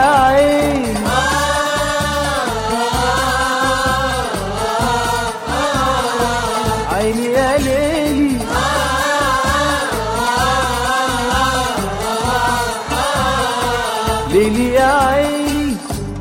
يا عين عيني يا ليلي ليلي يا عيني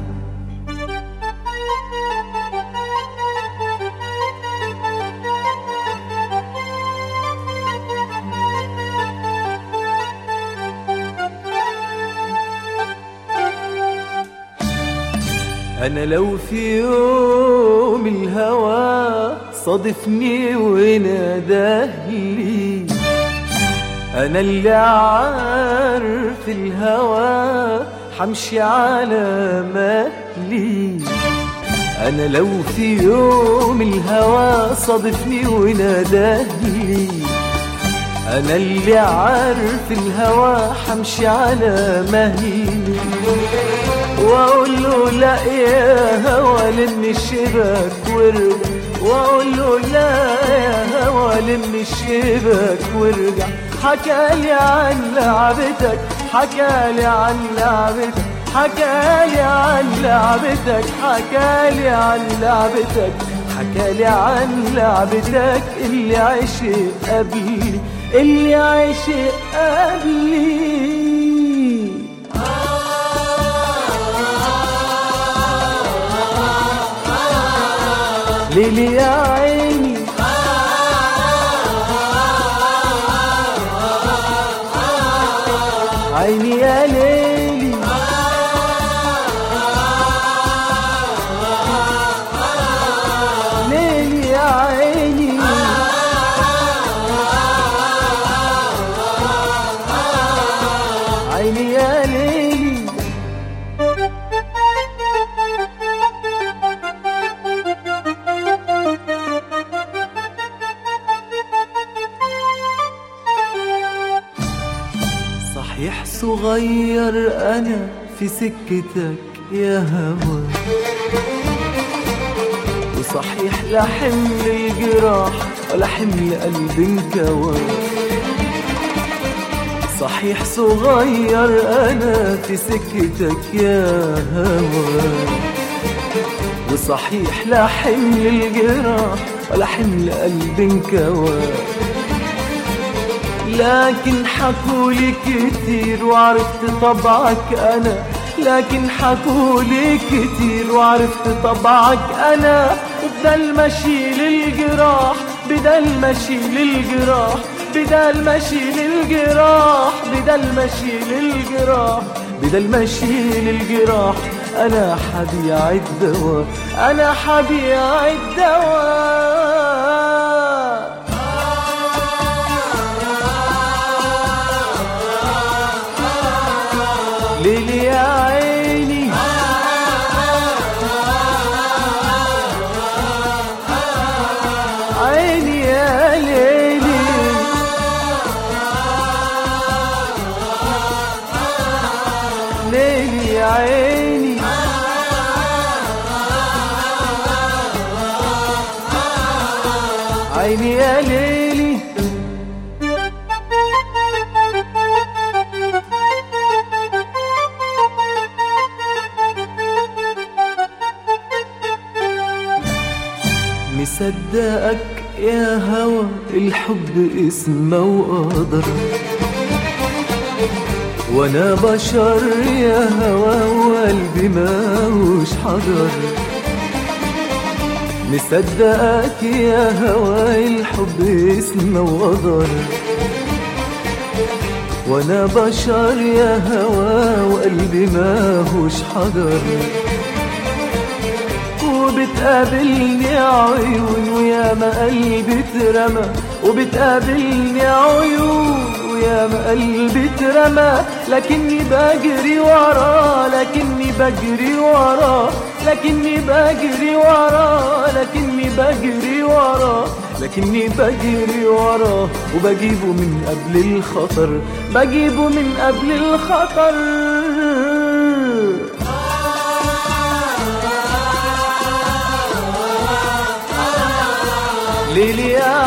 أنا لو في يوم الهوى صادفني وناداه لي أنا اللي عارف الهوى حمشي على مهلي أنا لو في يوم الهوى صادفني وناداه لي أنا اللي عارف الهوى حمشي على مهلي واقول له لا يا هوى لم الشبك وارجع واقول له لا يا هوى لم الشبك وارجع حكالي عن لعبتك حكالي عن لعبتك حكالي عن لعبتك حكالي عن لعبتك حكالي عن لعبتك اللي عشق قبلي اللي عشق قبلي ليلي يا عيني عيني يا ليلي ليلي يا عيني عيني يا ليلي صحيح صغير أنا في سكتك يا هوى وصحيح لا حمل الجراح ولا حمل قلب انكوى صحيح صغير أنا في سكتك يا هوى وصحيح لا حمل الجراح ولا حمل قلب انكوى لكن حكولي كتير وعرفت طبعك انا لكن حكولي كتير وعرفت طبعك انا بدل مشي للجراح بدل مشي للجراح بدل مشي للجراح بدل مشي للجراح بدل مشي للجراح انا حبيع الدواء انا حبيع الدواء ليلي يا عيني عيني يا ليلي ليلي يا عيني عيني يا ليلي مصدقك يا هوى الحب اسمه وقدر وانا بشر يا هوى وقلبي ماهوش حجر مصدقك يا هوى الحب اسمه وقدر وانا بشر يا هوى وقلبي ماهوش حجر وبتقابلني عيون ويا ما قلبي اترمى وبتقابلني عيون ويا ما قلبي اترمى لكني بجري وراه لكني بجري وراه لكني بجري وراه لكني بجري وراه لكني بجري وراه وبجيبه من قبل الخطر بجيبه من قبل الخطر ليلي يا